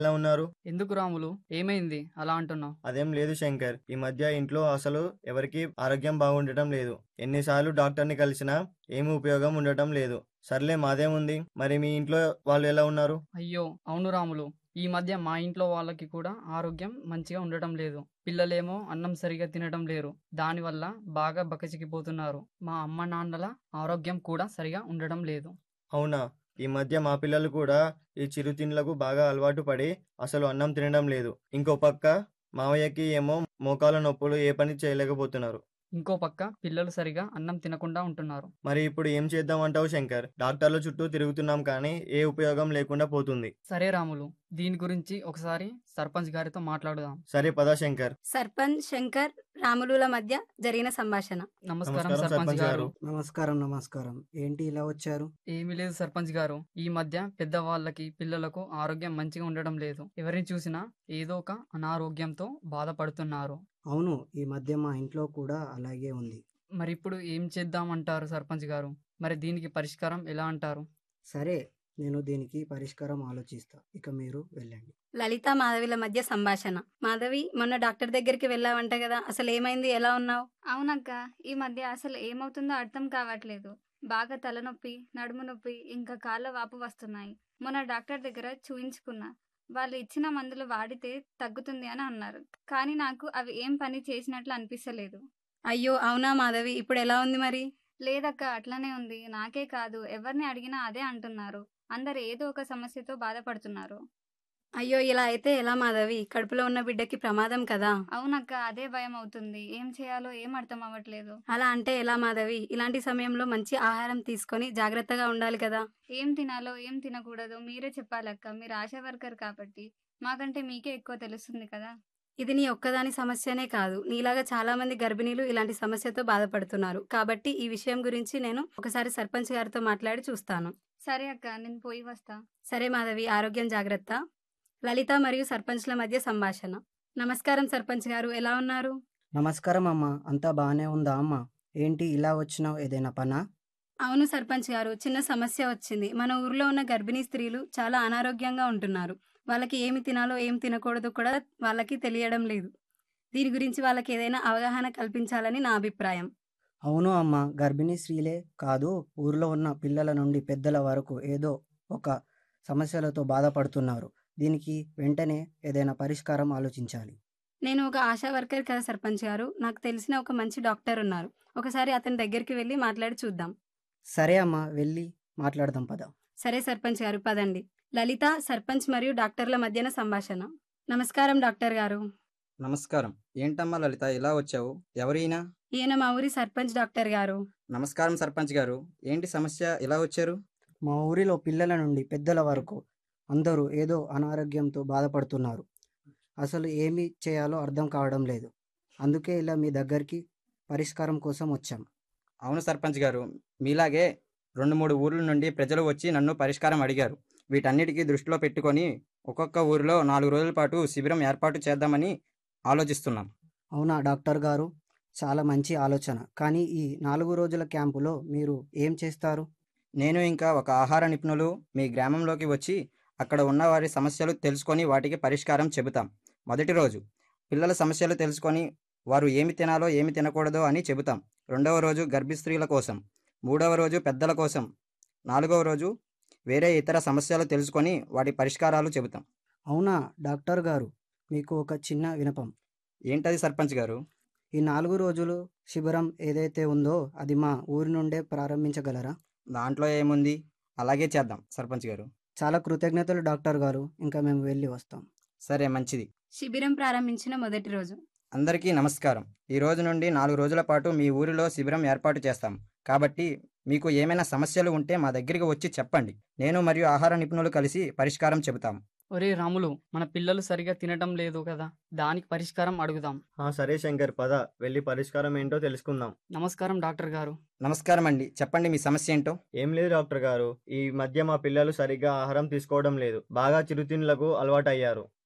ఎలా ఉన్నారు ఎందుకు రాములు ఏమైంది అలా అంటున్నావు అదేం లేదు శంకర్ ఈ మధ్య ఇంట్లో అసలు ఎవరికి ఆరోగ్యం బాగుండటం లేదు ఎన్నిసార్లు డాక్టర్ని కలిసినా ఏమీ ఉపయోగం ఉండటం లేదు సర్లే మాదేముంది మరి మీ ఇంట్లో వాళ్ళు ఎలా ఉన్నారు అయ్యో అవును రాములు ఈ మధ్య మా ఇంట్లో వాళ్ళకి కూడా ఆరోగ్యం మంచిగా ఉండటం లేదు పిల్లలేమో అన్నం సరిగా తినడం లేరు దానివల్ల బాగా బకచికిపోతున్నారు మా అమ్మ నాన్నల ఆరోగ్యం కూడా సరిగా ఉండడం లేదు అవునా ఈ మధ్య మా పిల్లలు కూడా ఈ చిరుతిండ్లకు బాగా అలవాటు పడి అసలు అన్నం తినడం లేదు ఇంకో పక్క మావయ్యకి ఏమో మోకాల నొప్పులు ఏ పని చేయలేకపోతున్నారు ఇంకో పక్క పిల్లలు సరిగా అన్నం తినకుండా ఉంటున్నారు మరి ఇప్పుడు ఏం చేద్దాం అంటావు శంకర్ డాక్టర్ల చుట్టూ తిరుగుతున్నాం కానీ ఏ ఉపయోగం లేకుండా పోతుంది సరే రాములు దీని గురించి ఒకసారి సర్పంచ్ గారితో మాట్లాడుదాం సరే పదా శంకర్ సర్పంచ్ శంకర్ రాములుల మధ్య జరిగిన సంభాషణ నమస్కారం నమస్కారం సర్పంచ్ సర్పంచ్ గారు గారు. నమస్కారం నమస్కారం ఏంటి ఇలా వచ్చారు ఏమీ లేదు సర్పంచ్ గారు ఈ మధ్య పెద్దవాళ్ళకి పిల్లలకు ఆరోగ్యం మంచిగా ఉండడం లేదు ఎవరిని చూసినా ఏదో ఒక అనారోగ్యంతో బాధపడుతున్నారు అవును ఈ మధ్య మా ఇంట్లో కూడా అలాగే ఉంది మరి ఇప్పుడు ఏం చేద్దామంటారు సర్పంచ్ గారు మరి దీనికి పరిష్కారం ఎలా అంటారు సరే నేను దీనికి పరిష్కారం ఆలోచిస్తా ఇక మీరు వెళ్ళండి లలిత మాధవిల మధ్య సంభాషణ మాధవి మొన్న డాక్టర్ దగ్గరికి వెళ్ళావంట కదా అసలు ఏమైంది ఎలా ఉన్నావు అవునక్క ఈ మధ్య అసలు ఏమవుతుందో అర్థం కావట్లేదు బాగా తలనొప్పి నడుము నొప్పి ఇంకా కాళ్ళ వాపు వస్తున్నాయి మొన్న డాక్టర్ దగ్గర చూయించుకున్నా వాళ్ళు ఇచ్చిన మందులు వాడితే తగ్గుతుంది అని అన్నారు కానీ నాకు అవి ఏం పని చేసినట్లు అనిపిస్తలేదు అయ్యో అవునా మాధవి ఇప్పుడు ఎలా ఉంది మరి లేదక్క అట్లనే ఉంది నాకే కాదు ఎవరిని అడిగినా అదే అంటున్నారు అందరు ఏదో ఒక సమస్యతో బాధపడుతున్నారు అయ్యో ఇలా అయితే ఎలా మాధవి కడుపులో ఉన్న బిడ్డకి ప్రమాదం కదా అవునక్క అదే భయం అవుతుంది ఏం చేయాలో ఏం అర్థం అవ్వట్లేదు అలా అంటే ఎలా మాధవి ఇలాంటి సమయంలో మంచి ఆహారం తీసుకొని జాగ్రత్తగా ఉండాలి కదా ఏం తినాలో ఏం తినకూడదో మీరే చెప్పాలక్క మీరు ఆశా వర్కర్ కాబట్టి మాకంటే మీకే ఎక్కువ తెలుస్తుంది కదా ఇది నీ ఒక్కదాని సమస్యనే కాదు నీలాగా చాలా మంది గర్భిణీలు ఇలాంటి సమస్యతో బాధపడుతున్నారు కాబట్టి ఈ విషయం గురించి నేను ఒకసారి సర్పంచ్ గారితో మాట్లాడి చూస్తాను సరే అక్క నేను పోయి వస్తా సరే మాధవి ఆరోగ్యం జాగ్రత్త లలిత మరియు సర్పంచ్ల మధ్య సంభాషణ నమస్కారం సర్పంచ్ గారు ఎలా ఉన్నారు నమస్కారం అమ్మా అంతా బాగానే ఉందా అమ్మా ఏంటి ఇలా వచ్చినావు ఏదైనా పనా అవును సర్పంచ్ గారు చిన్న సమస్య వచ్చింది మన ఊర్లో ఉన్న గర్భిణీ స్త్రీలు చాలా అనారోగ్యంగా ఉంటున్నారు వాళ్ళకి ఏమి తినాలో ఏం తినకూడదో కూడా వాళ్ళకి తెలియడం లేదు దీని గురించి వాళ్ళకి ఏదైనా అవగాహన కల్పించాలని నా అభిప్రాయం అవును అమ్మా గర్భిణీ స్త్రీలే కాదు ఊర్లో ఉన్న పిల్లల నుండి పెద్దల వరకు ఏదో ఒక సమస్యలతో బాధపడుతున్నారు దీనికి వెంటనే ఏదైనా పరిష్కారం ఆలోచించాలి నేను ఒక ఆశా వర్కర్ కదా సర్పంచ్ గారు నాకు తెలిసిన ఒక మంచి డాక్టర్ ఉన్నారు ఒకసారి అతని దగ్గరికి వెళ్ళి మాట్లాడి చూద్దాం సరే అమ్మా వెళ్ళి మాట్లాడదాం పద సరే సర్పంచ్ గారు పదండి లలిత సర్పంచ్ మరియు డాక్టర్ల మధ్యన సంభాషణ నమస్కారం డాక్టర్ గారు నమస్కారం ఏంటమ్మా లలిత ఇలా వచ్చావు ఎవరైనా ఈయన మా ఊరి సర్పంచ్ డాక్టర్ గారు నమస్కారం సర్పంచ్ గారు ఏంటి సమస్య ఇలా వచ్చారు మా ఊరిలో పిల్లల నుండి పెద్దల వరకు అందరూ ఏదో అనారోగ్యంతో బాధపడుతున్నారు అసలు ఏమి చేయాలో అర్థం కావడం లేదు అందుకే ఇలా మీ దగ్గరికి పరిష్కారం కోసం వచ్చాం అవును సర్పంచ్ గారు మీలాగే రెండు మూడు ఊర్ల నుండి ప్రజలు వచ్చి నన్ను పరిష్కారం అడిగారు వీటన్నిటికీ దృష్టిలో పెట్టుకొని ఒక్కొక్క ఊరిలో నాలుగు రోజుల పాటు శిబిరం ఏర్పాటు చేద్దామని ఆలోచిస్తున్నాం అవునా డాక్టర్ గారు చాలా మంచి ఆలోచన కానీ ఈ నాలుగు రోజుల క్యాంపులో మీరు ఏం చేస్తారు నేను ఇంకా ఒక ఆహార నిపుణులు మీ గ్రామంలోకి వచ్చి అక్కడ ఉన్న వారి సమస్యలు తెలుసుకొని వాటికి పరిష్కారం చెబుతాం మొదటి రోజు పిల్లల సమస్యలు తెలుసుకొని వారు ఏమి తినాలో ఏమి తినకూడదో అని చెబుతాం రెండవ రోజు గర్భిణీ స్త్రీల కోసం మూడవ రోజు పెద్దల కోసం నాలుగవ రోజు వేరే ఇతర సమస్యలు తెలుసుకొని వాటి పరిష్కారాలు చెబుతాం అవునా డాక్టర్ గారు మీకు ఒక చిన్న వినపం ఏంటది సర్పంచ్ గారు ఈ నాలుగు రోజులు శిబిరం ఏదైతే ఉందో అది మా ఊరి నుండే ప్రారంభించగలరా దాంట్లో ఏముంది అలాగే చేద్దాం సర్పంచ్ గారు చాలా కృతజ్ఞతలు డాక్టర్ గారు ఇంకా మేము వెళ్ళి వస్తాం సరే మంచిది శిబిరం ప్రారంభించిన మొదటి రోజు అందరికీ నమస్కారం ఈ రోజు నుండి నాలుగు రోజుల పాటు మీ ఊరిలో శిబిరం ఏర్పాటు చేస్తాం కాబట్టి మీకు ఏమైనా సమస్యలు ఉంటే మా దగ్గరికి వచ్చి చెప్పండి నేను మరియు ఆహార నిపుణులు కలిసి పరిష్కారం చెబుతాం ఒరే రాములు మన పిల్లలు సరిగా తినడం లేదు కదా దానికి పరిష్కారం అడుగుదాం ఆ సరే శంకర్ పద వెళ్ళి పరిష్కారం ఏంటో తెలుసుకుందాం నమస్కారం డాక్టర్ గారు నమస్కారం అండి చెప్పండి మీ సమస్య ఏంటో ఏం లేదు డాక్టర్ గారు ఈ మధ్య మా పిల్లలు సరిగ్గా ఆహారం తీసుకోవడం లేదు బాగా చిరుతిండ్లకు అలవాటయ్యారు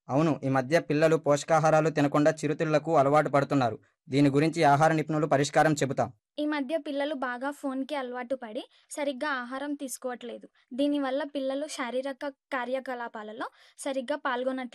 అవును ఈ మధ్య పిల్లలు పోషకాహారాలు తినకుండా చిరుతిళ్లకు అలవాటు పడుతున్నారు దీని గురించి ఆహార నిపుణులు పరిష్కారం చెబుతాం ఈ మధ్య పిల్లలు బాగా ఫోన్కి అలవాటు పడి సరిగ్గా ఆహారం తీసుకోవట్లేదు దీనివల్ల పిల్లలు శారీరక కార్యకలాపాలలో సరిగ్గా పాల్గొనట్లేదు